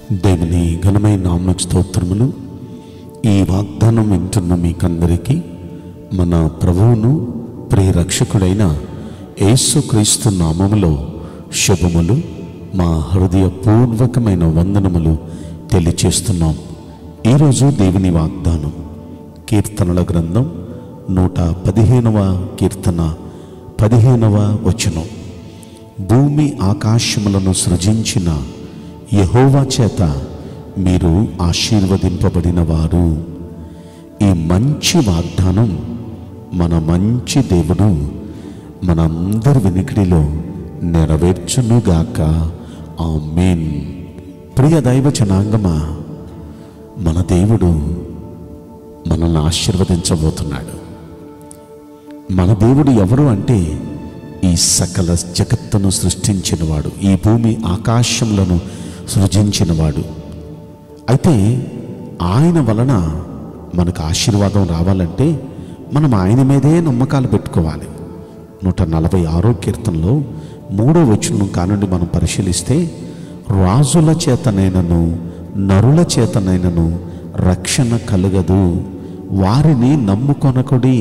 దేవుని ఘనమైన నామ స్తోత్రములు ఈ వాగ్దానం వింటున్న మీకందరికీ మన ప్రభువును ప్రియరక్షకుడైన యేసుక్రీస్తు నామములో శుభములు మా హృదయపూర్వకమైన వందనములు తెలియచేస్తున్నాం ఈరోజు దేవుని వాగ్దానం కీర్తనల గ్రంథం నూట పదిహేనవ కీర్తన పదిహేనవ వచనం భూమి ఆకాశములను సృజించిన యహోవా చేత మీరు ఆశీర్వదింపబడిన వారు ఈ మంచి వాగ్దానం మన మంచి దేవుడు మనందరి వెనుకడిలో నెరవేర్చునుగాక ఆమేన్ ప్రియ దైవ జనాంగమా మన దేవుడు మనల్ని ఆశీర్వదించబోతున్నాడు మన దేవుడు ఎవరు అంటే ఈ సకల జగత్తును సృష్టించినవాడు ఈ భూమి ఆకాశములను సృజించినవాడు అయితే ఆయన వలన మనకు ఆశీర్వాదం రావాలంటే మనం ఆయన మీదే నమ్మకాలు పెట్టుకోవాలి నూట నలభై ఆరో కీర్తనలో మూడో వచనం కానుండి మనం పరిశీలిస్తే రాజుల చేతనైనను నరుల చేతనైనను రక్షణ కలగదు వారిని నమ్ముకొనకుడి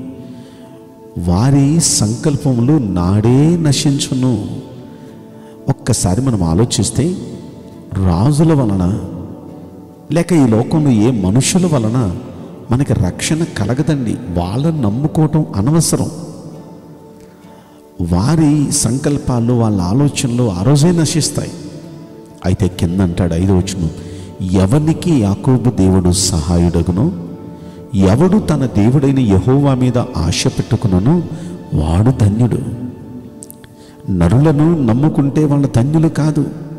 వారి సంకల్పములు నాడే నశించును ఒక్కసారి మనం ఆలోచిస్తే రాజుల వలన లేక ఈ లోకంలో ఏ మనుషుల వలన మనకి రక్షణ కలగదండి వాళ్ళని నమ్ముకోవటం అనవసరం వారి సంకల్పాలు వాళ్ళ ఆలోచనలు ఆ రోజే నశిస్తాయి అయితే కింద అంటాడు ఐదు వచ్చును ఎవరికి యాకోబు దేవుడు సహాయుడగునో ఎవడు తన దేవుడైన యహోవా మీద ఆశ పెట్టుకునను వాడు ధన్యుడు నరులను నమ్ముకుంటే వాళ్ళ ధన్యులు కాదు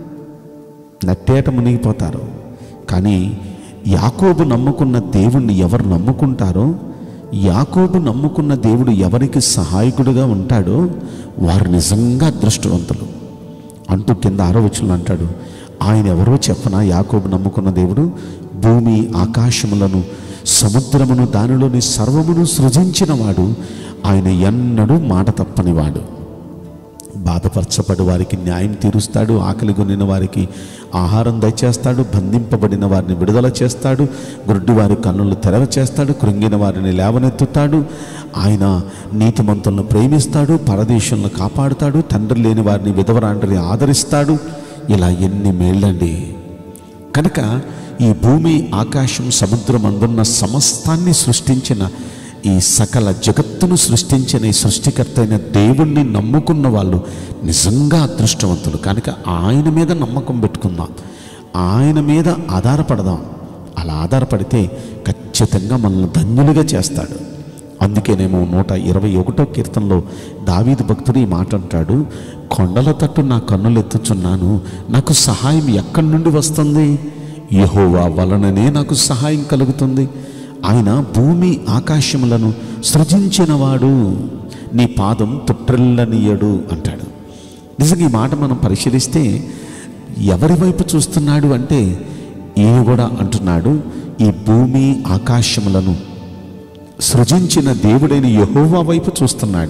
నట్టేట మునిగిపోతారు కానీ యాకోబు నమ్ముకున్న దేవుణ్ణి ఎవరు నమ్ముకుంటారో యాకోబు నమ్ముకున్న దేవుడు ఎవరికి సహాయకుడిగా ఉంటాడో వారు నిజంగా అదృష్టవంతులు అంటూ కింద ఆరవచ్చులు అంటాడు ఆయన ఎవరో చెప్పనా యాకోబు నమ్ముకున్న దేవుడు భూమి ఆకాశములను సముద్రమును దానిలోని సర్వమును సృజించినవాడు ఆయన ఎన్నడూ మాట తప్పనివాడు బాధపరచబడి వారికి న్యాయం తీరుస్తాడు ఆకలి కొనిన వారికి ఆహారం దయచేస్తాడు బంధింపబడిన వారిని విడుదల చేస్తాడు గుడ్డి వారి కన్నులు తెరవ చేస్తాడు కృంగిన వారిని లేవనెత్తుతాడు ఆయన నీతిమంతులను ప్రేమిస్తాడు పరదేశంలో కాపాడుతాడు తండ్రి లేని వారిని విధవరాంటిని ఆదరిస్తాడు ఇలా ఎన్ని మేళ్ళండి కనుక ఈ భూమి ఆకాశం సముద్రం అందున్న సమస్తాన్ని సృష్టించిన ఈ సకల జగత్తును సృష్టించిన ఈ సృష్టికర్త అయిన దేవుణ్ణి నమ్ముకున్న వాళ్ళు నిజంగా అదృష్టవంతులు కనుక ఆయన మీద నమ్మకం పెట్టుకుందాం ఆయన మీద ఆధారపడదాం అలా ఆధారపడితే ఖచ్చితంగా మనల్ని ధన్యులుగా చేస్తాడు అందుకేనేమో నూట ఇరవై ఒకటో కీర్తనలో దావీదు భక్తుడు ఈ మాట అంటాడు కొండల తట్టు నా కన్నులు ఎత్తుచున్నాను నాకు సహాయం ఎక్కడి నుండి వస్తుంది యహోవా వలననే నాకు సహాయం కలుగుతుంది ఆయన భూమి ఆకాశములను సృజించినవాడు నీ పాదం తుట్రెల్లనీయడు అంటాడు నిజంగా ఈ మాట మనం పరిశీలిస్తే ఎవరి వైపు చూస్తున్నాడు అంటే ఈయన కూడా అంటున్నాడు ఈ భూమి ఆకాశములను సృజించిన దేవుడైన యహోవా వైపు చూస్తున్నాడు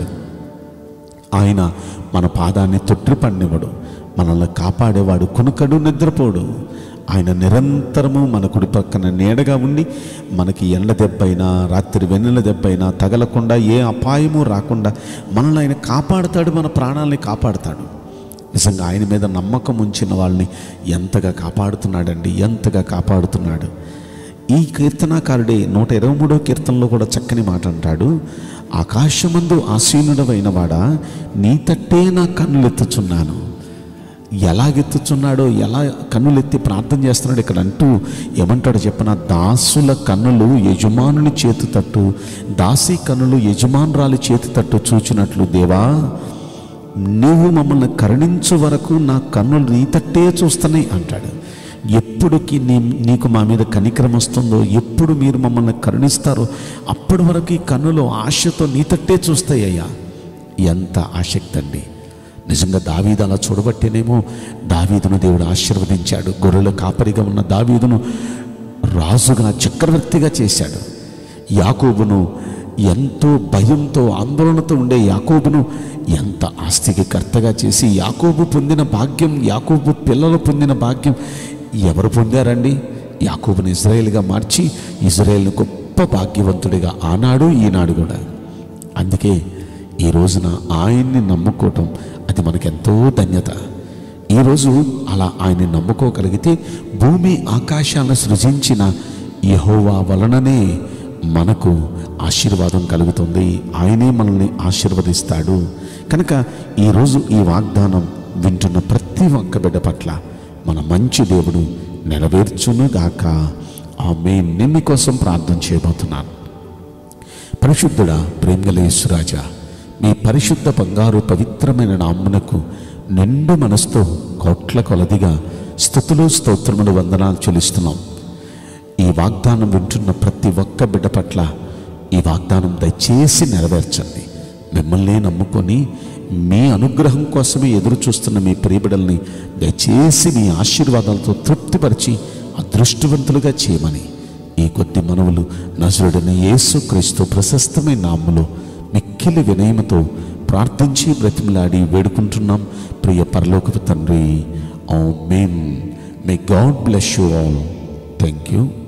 ఆయన మన పాదాన్ని తొట్టిపడినవాడు మనల్ని కాపాడేవాడు కొనుకడు నిద్రపోడు ఆయన నిరంతరము మన కుడి పక్కన నీడగా ఉండి మనకి ఎండ దెబ్బైనా రాత్రి వెన్నెల దెబ్బైనా తగలకుండా ఏ అపాయము రాకుండా మనల్ని ఆయన కాపాడుతాడు మన ప్రాణాలని కాపాడుతాడు నిజంగా ఆయన మీద నమ్మకం ఉంచిన వాళ్ళని ఎంతగా కాపాడుతున్నాడండి ఎంతగా కాపాడుతున్నాడు ఈ కీర్తనాకారుడే నూట ఇరవై మూడో కీర్తనలో కూడా చక్కని మాట అంటాడు ఆకాశమందు ఆసీనుడవైన వాడా నీ తట్టే నా కన్నులెత్తుచున్నాను ఎలాగెత్తుచున్నాడో ఎలా కన్నులెత్తి ప్రార్థన చేస్తున్నాడు ఇక్కడ అంటూ ఏమంటాడు చెప్పన దాసుల కన్నులు యజమానుని చేతి తట్టు దాసి కన్నులు యజమానురాలి చేతి తట్టు చూచినట్లు దేవా నీవు మమ్మల్ని కరుణించు వరకు నా కన్నులు నీ తట్టే చూస్తున్నాయి అంటాడు ఎప్పుడుకి నీ నీకు మా మీద కనికరం వస్తుందో ఎప్పుడు మీరు మమ్మల్ని కరుణిస్తారో అప్పటి వరకు ఈ కన్నులు ఆశతో నీ తట్టే చూస్తాయ్యా ఎంత ఆసక్తి అండి నిజంగా దావీదు అలా చూడబట్టేనేమో దావీదును దేవుడు ఆశీర్వదించాడు గొర్రెల కాపరిగా ఉన్న దావీదును రాజుగా చక్రవర్తిగా చేశాడు యాకోబును ఎంతో భయంతో ఆందోళనతో ఉండే యాకోబును ఎంత ఆస్తికి కర్తగా చేసి యాకోబు పొందిన భాగ్యం యాకోబు పిల్లలు పొందిన భాగ్యం ఎవరు పొందారండి యాకోబుని ఇజ్రాయేల్గా మార్చి ఇజ్రాయేల్ని గొప్ప భాగ్యవంతుడిగా ఆనాడు ఈనాడు కూడా అందుకే ఈ రోజున ఆయన్ని నమ్ముకోవటం అది మనకెంతో ధన్యత ఈరోజు అలా ఆయన్ని నమ్ముకోగలిగితే భూమి ఆకాశాలను సృజించిన యహోవా వలననే మనకు ఆశీర్వాదం కలుగుతుంది ఆయనే మనల్ని ఆశీర్వదిస్తాడు కనుక ఈరోజు ఈ వాగ్దానం వింటున్న ప్రతి ఒక్క బిడ్డ పట్ల మన మంచి దేవుడు నెరవేర్చునుగాక ఆమె నిన్ను కోసం ప్రార్థన చేయబోతున్నాను పరిశుద్ధుడా ప్రేమగల యేసురాజా మీ పరిశుద్ధ బంగారు పవిత్రమైన నామ్మునకు నిండు మనసుతో కోట్ల కొలదిగా స్థుతులు స్తోత్రములు వందనాలు చెల్లిస్తున్నాం ఈ వాగ్దానం వింటున్న ప్రతి ఒక్క బిడ్డ పట్ల ఈ వాగ్దానం దయచేసి నెరవేర్చండి మిమ్మల్ని నమ్ముకొని మీ అనుగ్రహం కోసమే ఎదురు చూస్తున్న మీ ప్రియబిడల్ని దయచేసి మీ ఆశీర్వాదాలతో తృప్తిపరిచి అదృష్టవంతులుగా చేయమని ఈ కొద్ది మనవులు నజరుడైన యేసు క్రీస్తు ప్రశస్తమైన నామములో మిక్కిలి వినయముతో ప్రార్థించి బ్రతిమలాడి వేడుకుంటున్నాం ప్రియ పరలోకపు తండ్రి amen may God bless you all thank you